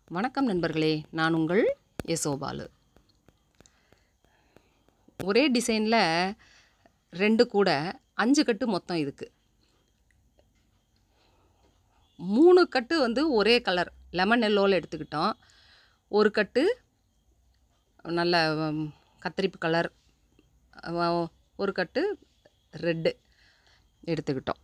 வணக்கம் நண்பர்களே நான் உங்கள் யசோபாலு ஒரே டிசைனில் ரெண்டு கூட அஞ்சு கட்டு மொத்தம் இதுக்கு மூணு கட்டு வந்து ஒரே கலர் லெமன் எல்லோவில் எடுத்துக்கிட்டோம் ஒரு கட்டு நல்ல ம், கத்தரிப்பு கலர் அஹ், ஒரு கட்டு ரெட்டு எடுத்துக்கிட்டோம்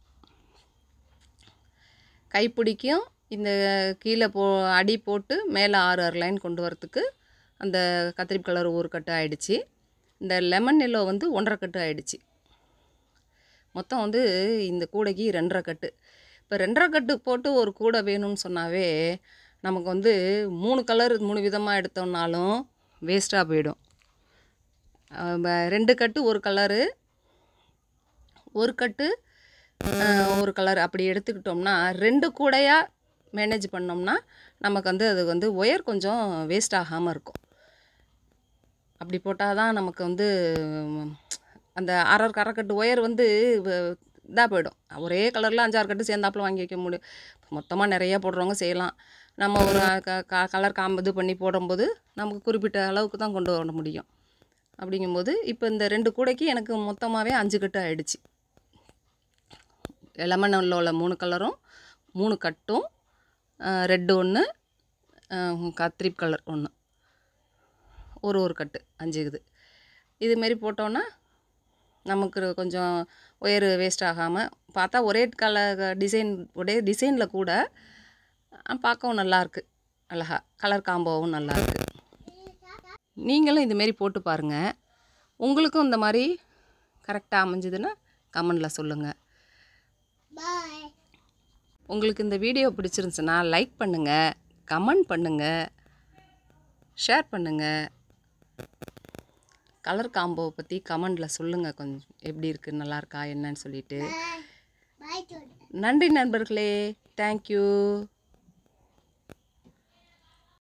கைப்பிடிக்கும் இந்த கீழே போ அடி போட்டு மேலே ஆறு ஆறு லைன் கொண்டு வரத்துக்கு அந்த கத்திரிப்பு கலர் ஒரு கட்டு ஆயிடுச்சு இந்த லெமன் எல்லோ வந்து ஒன்றரை கட்டு ஆயிடுச்சு மொத்தம் வந்து இந்த கூடைக்கு ரெண்டரை கட்டு இப்போ ரெண்டரை கட்டு போட்டு ஒரு கூடை வேணும்னு சொன்னாவே நமக்கு வந்து மூணு கலர் மூணு விதமாக எடுத்தோம்னாலும் வேஸ்ட்டாக போயிடும் அஹ் ப- ரெண்டு கட்டு ஒரு கலரு ஒரு கட்டு அஹ், ஒரு கலர் அப்படி எடுத்துக்கிட்டோம்னா ரெண்டு கூடையாக மேனேஜ் பண்ணோம்னா நமக்கு வந்து அது வந்து ஒயர் கொஞ்சம் வேஸ்ட் ஆகாமல் இருக்கும் அப்படி போட்டால் தான் நமக்கு வந்து ம், அந்த அரை அரைக்கட்டு ஒயர் வந்து இதாக போயிடும் ஒரே கலரில் அஞ்சாறு கட்டு சேர்ந்தாப்புல வாங்கி வைக்க முடியும் மொத்தமாக நிறைய போடுறவங்க செய்யலாம் நம்ம ஒரு கலர் காம்பு இது பண்ணி போடும்போது நமக்கு குறிப்பிட்ட அளவுக்கு தான் கொண்டு வர முடியும் அப்படிங்கும்போது இப்போ இந்த ரெண்டு கூடைக்கு எனக்கு மொத்தமாகவே அஞ்சு கட்டு ஆயிடுச்சு லெமன் உள்ள மூணு கலரும் மூணு கட்டும் ரெட்டு ஒன்று கத்திரிப் கலர் ஒன்று ஒரு ஒரு கட்டு அஞ்சு இது இதுமாரி போட்டோன்னா நமக்கு கொஞ்சம் ஒயர் வேஸ்ட் ஆகாமல் பார்த்தா ஒரே கலர் டிசைன் ஒரே டிசைனில் கூட அஹ், பார்க்கவும் நல்லாயிருக்கு அழகா கலர் காம்போவும் நல்லாயிருக்கு நீங்களும் இதுமாரி போட்டு பாருங்கள் உங்களுக்கும் இந்த மாதிரி கரெக்டாக அமைஞ்சதுன்னா கமெண்டில் சொல்லுங்கள் Bye. உங்களுக்கு இந்த வீடியோ பிடிச்சிருந்துச்சுன்னா லைக் பண்ணுங்கள் கமெண்ட் பண்ணுங்கள் ஷேர் பண்ணுங்கள் கலர் காம்போவை பற்றி கமெண்டில் சொல்லுங்கள் கொஞ்சம் எப்படி இருக்குது நல்லா இருக்கா என்னன்னு சொல்லிட்டு Bye. Bye, children. நன்றி நண்பர்களே தேங்க்யூ